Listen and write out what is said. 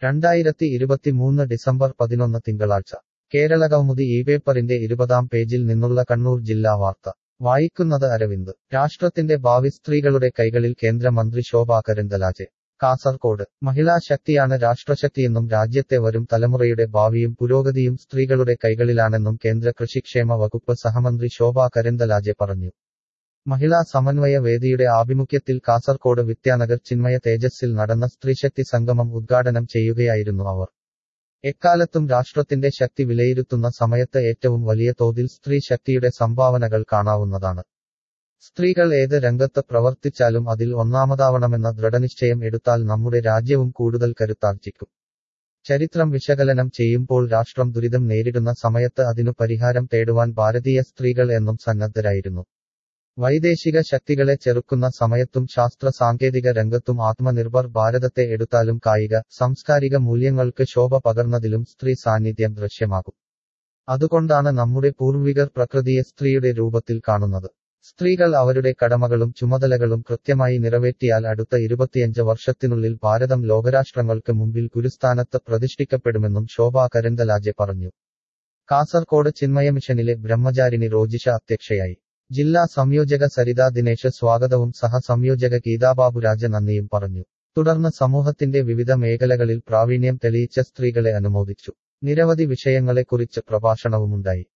രണ്ടായിരത്തി ഇരുപത്തിമൂന്ന് ഡിസംബർ പതിനൊന്ന് തിങ്കളാഴ്ച കേരളകൗമുദി ഈ പേപ്പറിന്റെ ഇരുപതാം പേജിൽ നിന്നുള്ള കണ്ണൂർ ജില്ലാ വാർത്ത വായിക്കുന്നത് അരവിന്ദ് രാഷ്ട്രത്തിന്റെ ഭാവി സ്ത്രീകളുടെ കൈകളിൽ കേന്ദ്രമന്ത്രി ശോഭാ കരന്തലാജെ കാസർകോട് മഹിളാ ശക്തിയാണ് രാഷ്ട്രശക്തിയെന്നും രാജ്യത്തെ വരും തലമുറയുടെ ഭാവിയും പുരോഗതിയും സ്ത്രീകളുടെ കൈകളിലാണെന്നും കേന്ദ്ര കൃഷിക്ഷേമ വകുപ്പ് സഹമന്ത്രി ശോഭാ കരന്തലാജെ പറഞ്ഞു മഹിളാ സമന്വയ വേദിയുടെ ആഭിമുഖ്യത്തിൽ കാസർകോട് വിദ്യാനഗർ ചിന്മയ തേജസ്സിൽ നടന്ന സ്ത്രീശക്തി സംഗമം ഉദ്ഘാടനം ചെയ്യുകയായിരുന്നു അവർ എക്കാലത്തും രാഷ്ട്രത്തിന്റെ ശക്തി വിലയിരുത്തുന്ന സമയത്ത് ഏറ്റവും വലിയ തോതിൽ സ്ത്രീ ശക്തിയുടെ സംഭാവനകൾ കാണാവുന്നതാണ് സ്ത്രീകൾ ഏത് രംഗത്ത് പ്രവർത്തിച്ചാലും അതിൽ ഒന്നാമതാവണമെന്ന ദൃഢനിശ്ചയം എടുത്താൽ നമ്മുടെ രാജ്യവും കൂടുതൽ കരുത്താർജിക്കും ചരിത്രം വിശകലനം ചെയ്യുമ്പോൾ രാഷ്ട്രം ദുരിതം നേരിടുന്ന സമയത്ത് അതിനു പരിഹാരം തേടുവാൻ ഭാരതീയ സ്ത്രീകൾ എന്നും സന്നദ്ധരായിരുന്നു വൈദേശിക ശക്തികളെ ചെറുക്കുന്ന സമയത്തും ശാസ്ത്ര സാങ്കേതിക രംഗത്തും ആത്മനിർഭർ ഭാരതത്തെ എടുത്താലും കായിക സാംസ്കാരിക മൂല്യങ്ങൾക്ക് ശോഭ പകർന്നതിലും സ്ത്രീ സാന്നിധ്യം ദൃശ്യമാകും അതുകൊണ്ടാണ് നമ്മുടെ പൂർവികർ പ്രകൃതിയെ സ്ത്രീയുടെ രൂപത്തിൽ കാണുന്നത് സ്ത്രീകൾ അവരുടെ കടമകളും ചുമതലകളും കൃത്യമായി നിറവേറ്റിയാൽ അടുത്ത ഇരുപത്തിയഞ്ച് വർഷത്തിനുള്ളിൽ ഭാരതം ലോകരാഷ്ട്രങ്ങൾക്ക് മുമ്പിൽ ഗുരുസ്ഥാനത്ത് പ്രതിഷ്ഠിക്കപ്പെടുമെന്നും ശോഭാ കരന്തലാജെ പറഞ്ഞു കാസർകോട് ചിന്മയ മിഷനിലെ ബ്രഹ്മചാരിണി റോജിഷ അധ്യക്ഷയായി ജില്ലാ സംയോജക സരിത ദിനേശ് സ്വാഗതവും സഹസംയോജക ഗീതാബാബുരാജ നന്ദിയും പറഞ്ഞു തുടർന്ന് സമൂഹത്തിന്റെ വിവിധ മേഖലകളിൽ പ്രാവീണ്യം തെളിയിച്ച സ്ത്രീകളെ അനുമോദിച്ചു നിരവധി വിഷയങ്ങളെക്കുറിച്ച് പ്രഭാഷണവുമുണ്ടായി